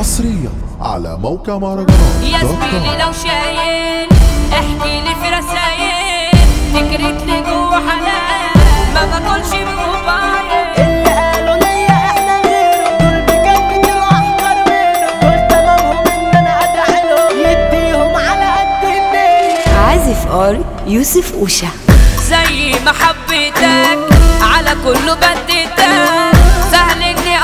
حصريا على موقع مهرجانات يا دوت كوم. زميلي لو شايل احكي لي في رسايل فكرت لي جوه حلال ما باكلش بموبايل اللي قالوا ليا احنا غيره دول بجد طلعوا احمر منه دول تمامهم ان انا ادعي لهم يديهم على قد النية عازف ار يوسف اوشا زي ما حبيتك على كله بديتك سهل اني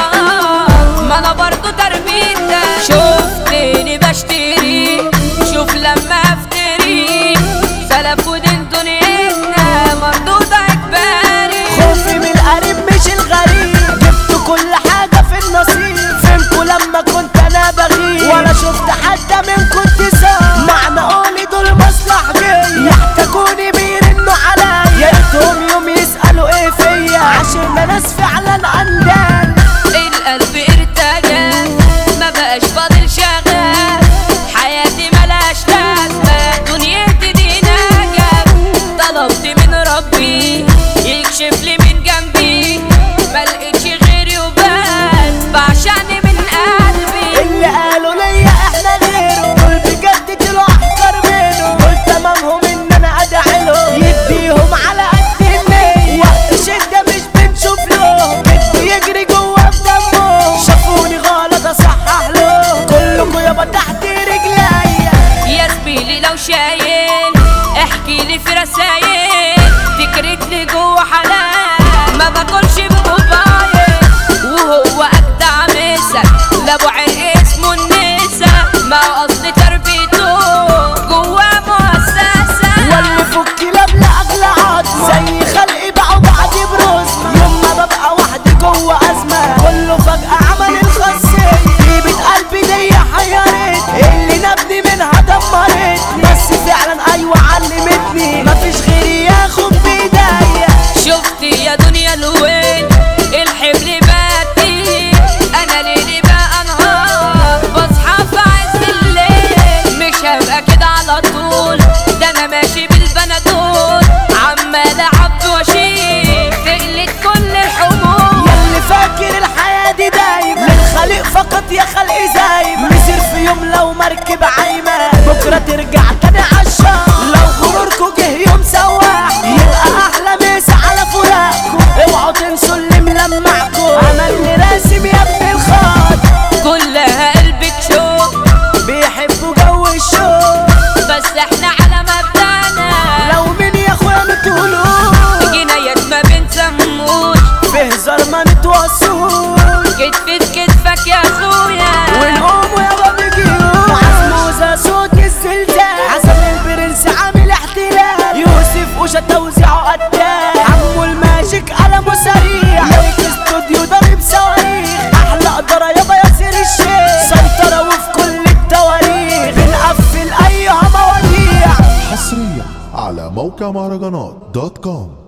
اكرهك ما انا برضو تربيتك شفتني بشتري شوف لما افتري سلف ودين دنيتنا مردود اجباري خوفي من القريب مش الغريب جبت كل حاجة في النصيب فهمكوا لما كنت انا بغيب ولا شفت حد منكم اتسام معنى قولي دول مصلحتي يحتاجوني بيرنوا عليا يا ريتهم يوم يسألوا ايه فيا عشان ناس فعلا عندنا القلب ارتجى ما بقاش فاضل شغال حياتي ملاش لازمة دنيتي دي نجاة طلبت من ربي يكشف لي من جنبي ما لقيتش غيري وبس بعشقني من قلبي اللي قالوا ليا احنا غيره دول بجد طلعوا احقر منه دول تمامهم ان انا ادعي لهم يديهم على قد النية وقت شدة مش بنشوف لهم كده يجري جوا في دمهم شافوني غلط اصحح لهم كلكوا يابا تحت رجليا يا زميلي لو شايل احكي لي في رسايل فكرت لي جوه حلال ما باكلش بموبايل وهو اجدع مثل لابو عرق اسمه النسا ما قصد تربيته جوه مؤسسه واللي فك كلاب لاغلى عظمة زي خلقي بقوا بعدي برزمة يوم ما ببقى وحدي جوه ازمة كله فجأة عمل الخاصية طيبة قلبي دي حيرتني اللي نبني منها دمرتني بس فعلا ايوه علمتني مفيش غيري ياخد بايديا شفت يا دنيا الويل الحمل باتي انا ليلي بقى نهار بصحى في عز الليل مش هبقى كده على طول ده انا ماشي بالبنادول عمال اعب واشيل تقلت كل الحمول ياللي فاكر الحياة دي دايما للخلق فقط يا خلق زايم مسير في يوم لو مركب عايمة بكرة ترجع تاني عالشام لو غروركوا جه يوم سواح يبقى أحلى مسا على فراقكم اوعوا تنسوا اللي ملمعكم عملني راسم يا ابن الخاط كلها قلبك شوق بيحبوا جو الشوق بس احنا على مبدأنا لو مين يا اخويا متقولوش جنايات ما بنسموش في هزار ما نتوصوش كتفي في كتفك يا اخويا ونقوم يابا بجيوب عزموزة صوت الزلزال حسن البرنس عامل احتلال يوسف وشا توزيعه قتال حمو الماجيك قلمه سريع ملك استوديو ضرب صواريخ احلى قدرة يابا ياسر الشيخ سيطرة وفي كل التواريخ بنقفل ايها مواضيع حصريا على موقع مهرجانات دوت كوم